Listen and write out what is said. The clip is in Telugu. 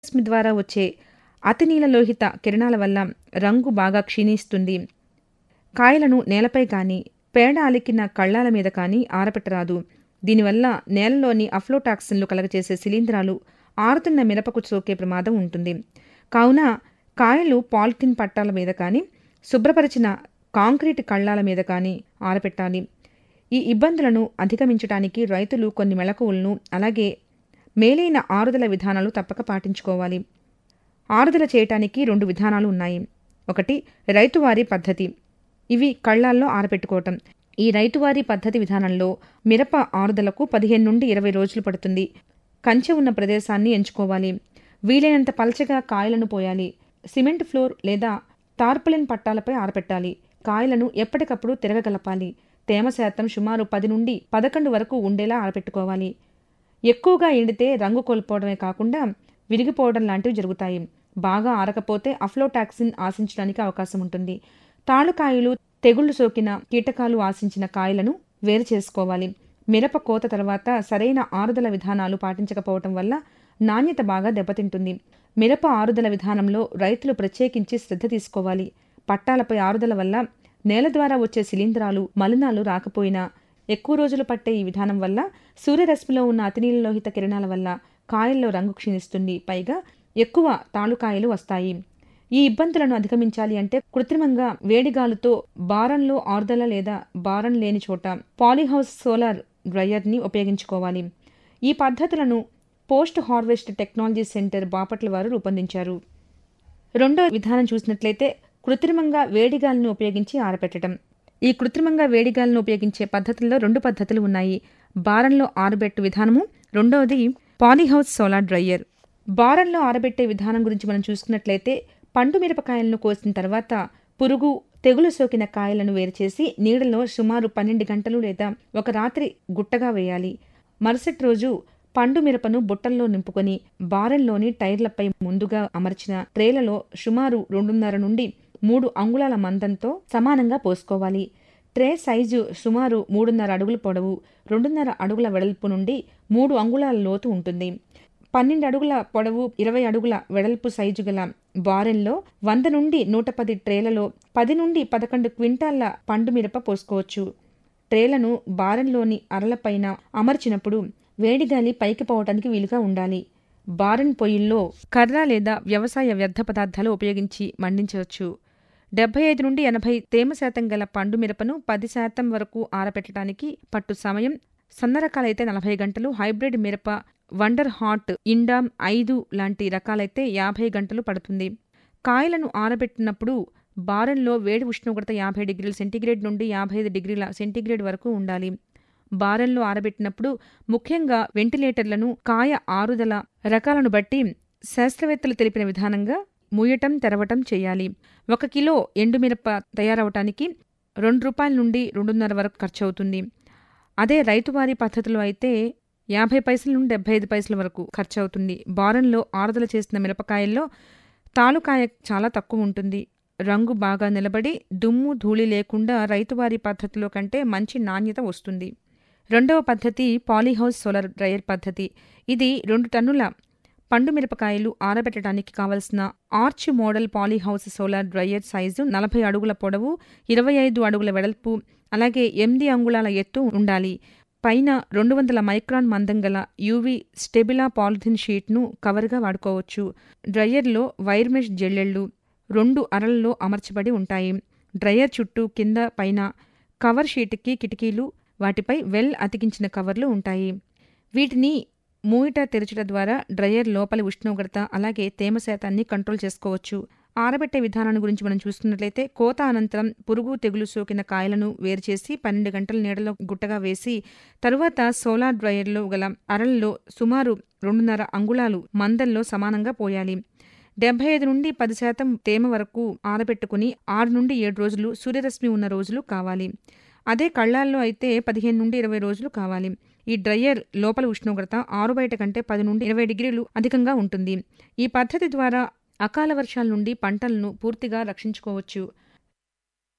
రశ్మి ద్వారా వచ్చే అతినీలలోహిత కిరణాల వల్ల రంగు బాగా క్షీణిస్తుంది కాయలను నేలపై కానీ పేడ అలికిన కళ్ళాల మీద కానీ ఆరపెట్టరాదు దీనివల్ల నేలలోని అఫ్లోటాక్సిన్లు కలగచేసే శిలీంధ్రాలు ఆరుతున్న మిరపకు సోకే ప్రమాదం ఉంటుంది కావున కాయలు పాలిథిన్ పట్టాల మీద కానీ శుభ్రపరిచిన కాంక్రీట్ కళ్ళాల మీద కానీ ఆరపెట్టాలి ఈ ఇబ్బందులను అధిగమించడానికి రైతులు కొన్ని మెళకువలను అలాగే మేలైన ఆరుదల విధానాలు తప్పక పాటించుకోవాలి ఆరుదల చేయటానికి రెండు విధానాలు ఉన్నాయి ఒకటి రైతువారీ పద్ధతి ఇవి కళ్ళాల్లో ఆరబెట్టుకోవటం ఈ రైతువారీ పద్ధతి విధానంలో మిరప ఆరుదలకు పదిహేను నుండి ఇరవై రోజులు పడుతుంది కంచె ఉన్న ప్రదేశాన్ని ఎంచుకోవాలి వీలైనంత పలచగా కాయలను పోయాలి సిమెంట్ ఫ్లోర్ లేదా టార్పలిన్ పట్టాలపై ఆరపెట్టాలి కాయలను ఎప్పటికప్పుడు తిరగగలపాలి తేమ శాతం సుమారు పది నుండి పదకొండు వరకు ఉండేలా ఆరపెట్టుకోవాలి ఎక్కువగా ఎండితే రంగు కోల్పోవడమే కాకుండా విరిగిపోవడం లాంటివి జరుగుతాయి బాగా ఆరకపోతే అఫ్లోటాక్సిన్ ఆశించడానికి అవకాశం ఉంటుంది తాళుకాయలు తెగుళ్లు సోకిన కీటకాలు ఆశించిన కాయలను వేరు చేసుకోవాలి మిరప కోత తర్వాత సరైన ఆరుదల విధానాలు పాటించకపోవటం వల్ల నాణ్యత బాగా దెబ్బతింటుంది మిరప ఆరుదల విధానంలో రైతులు ప్రత్యేకించి శ్రద్ధ తీసుకోవాలి పట్టాలపై ఆరుదల వల్ల నేల ద్వారా వచ్చే శిలీంధ్రాలు మలినాలు రాకపోయినా ఎక్కువ రోజులు పట్టే ఈ విధానం వల్ల సూర్యరశ్మిలో ఉన్న అతినీలలోహిత కిరణాల వల్ల కాయల్లో రంగు క్షీణిస్తుంది పైగా ఎక్కువ తాళుకాయలు వస్తాయి ఈ ఇబ్బందులను అధిగమించాలి అంటే కృత్రిమంగా వేడిగాలుతో బారంలో ఆరుదల లేదా బారం లేని చోట పాలీహౌస్ సోలార్ డ్రయర్ని ఉపయోగించుకోవాలి ఈ పద్ధతులను post harvest technology centre Bapatla వారు రూపొందించారు రెండో విధానం చూసినట్లయితే కృత్రిమంగా వేడిగాలిని ఉపయోగించి ఆరబెట్టడం ఈ కృత్రిమంగా వేడిగాలిని ఉపయోగించే పద్ధతుల్లో రెండు పద్ధతులు ఉన్నాయి బారంలో ఆరబెట్టు విధానము రెండవది పాలీహౌస్ సోలార్ డ్రయ్యర్ బారంలో ఆరబెట్టే విధానం గురించి మనం చూసుకున్నట్లయితే పండు మిరపకాయలను కోసిన తర్వాత పురుగు తెగులు సోకిన కాయలను వేరుచేసి నీడలో సుమారు పన్నెండు గంటలు లేదా ఒక రాత్రి గుట్టగా వేయాలి మరుసటి రోజు పండు మిరపను బుట్టల్లో నింపుకొని బారెల్లోని టైర్లపై ముందుగా అమర్చిన ట్రేలలో సుమారు రెండున్నర నుండి మూడు అంగుళాల మందంతో సమానంగా పోసుకోవాలి ట్రే సైజు సుమారు మూడున్నర అడుగుల పొడవు రెండున్నర అడుగుల వెడల్పు నుండి మూడు అంగుళాల లోతు ఉంటుంది పన్నెండు అడుగుల పొడవు ఇరవై అడుగుల వెడల్పు సైజు గల బారెల్లో వంద నుండి నూట పది ట్రేలలో పది నుండి పదకొండు క్వింటాళ్ల పండు మిరప పోసుకోవచ్చు ట్రేలను బారెన్లోని అరలపైన అమర్చినప్పుడు వేడిగాలి పైకి పోవటానికి వీలుగా ఉండాలి బారెన్ పొయ్యిల్లో కర్ర లేదా వ్యవసాయ వ్యర్థ పదార్థాలు ఉపయోగించి మండించవచ్చు డెబ్బై ఐదు నుండి ఎనభై తేమ శాతం గల పండు మిరపను పది శాతం వరకు ఆరబెట్టడానికి పట్టు సమయం సన్న రకాలైతే నలభై గంటలు హైబ్రిడ్ మిరప వండర్ హాట్ ఇండామ్ ఐదు లాంటి రకాలైతే యాభై గంటలు పడుతుంది కాయలను ఆరబెట్టినప్పుడు బారెన్లో వేడి ఉష్ణోగ్రత యాభై డిగ్రీల సెంటీగ్రేడ్ నుండి యాభై ఐదు డిగ్రీల సెంటీగ్రేడ్ వరకు ఉండాలి బారెన్లో ఆరబెట్టినప్పుడు ముఖ్యంగా వెంటిలేటర్లను కాయ ఆరుదల రకాలను బట్టి శాస్త్రవేత్తలు తెలిపిన విధానంగా మూయటం తెరవటం చేయాలి ఒక కిలో ఎండుమిరప తయారవటానికి రెండు రూపాయల నుండి రెండున్నర వరకు ఖర్చు అవుతుంది అదే రైతువారీ పద్ధతిలో అయితే యాభై పైసల నుండి డెబ్బై ఐదు పైసల వరకు ఖర్చు అవుతుంది బారంలో ఆరుదల చేసిన మిరపకాయల్లో తాలుకాయ చాలా తక్కువ ఉంటుంది రంగు బాగా నిలబడి దుమ్ము ధూళి లేకుండా రైతువారీ పద్ధతిలో కంటే మంచి నాణ్యత వస్తుంది రెండవ పద్ధతి పాలీహౌస్ సోలార్ డ్రయర్ పద్ధతి ఇది రెండు టన్నుల పండు మిరపకాయలు ఆరబెట్టడానికి కావలసిన arch model polyhouse solar dryer size నలభై అడుగుల పొడవు ఇరవై ఐదు అడుగుల వెడల్పు అలాగే ఎనిమిది అంగుళాల ఎత్తు ఉండాలి పైన రెండు వందల మైక్రాన్ మందం గల యూవీ స్టెబిలా పాలిథిన్ షీట్ను కవర్గా వాడుకోవచ్చు డ్రయర్లో వైర్ మెష్ జెల్లెళ్ళు రెండు అరలలో అమర్చబడి ఉంటాయి డ్రయర్ చుట్టూ కింద పైన కవర్ షీట్కి కిటికీలు వాటిపై వెల్ అతికించిన కవర్లు ఉంటాయి వీటిని మూయిట తెరచుట ద్వారా డ్రయర్ లోపలి ఉష్ణోగ్రత అలాగే తేమ శాతాన్ని కంట్రోల్ చేసుకోవచ్చు ఆరబెట్టే విధానాన్ని గురించి మనం చూస్తున్నట్లయితే కోత అనంతరం పురుగు తెగులు సోకిన కాయలను వేరుచేసి పన్నెండు గంటల నీడలో గుట్టగా వేసి తరువాత సోలార్ డ్రయర్లో గల అరల్లో సుమారు రెండున్నర అంగుళాలు మందల్లో సమానంగా పోయాలి డెబ్బై ఐదు నుండి పది శాతం తేమ వరకు ఆరబెట్టుకుని ఆరు నుండి ఏడు రోజులు సూర్యరశ్మి ఉన్న రోజులు కావాలి అదే కళ్ళాల్లో అయితే పదిహేను నుండి ఇరవై రోజులు కావాలి ఈ డ్రయర్ లోపల ఉష్ణోగ్రత ఆరు బయట కంటే పది నుండి ఇరవై డిగ్రీలు అధికంగా ఉంటుంది ఈ పద్ధతి ద్వారా అకాల వర్షాల నుండి పంటలను పూర్తిగా రక్షించుకోవచ్చు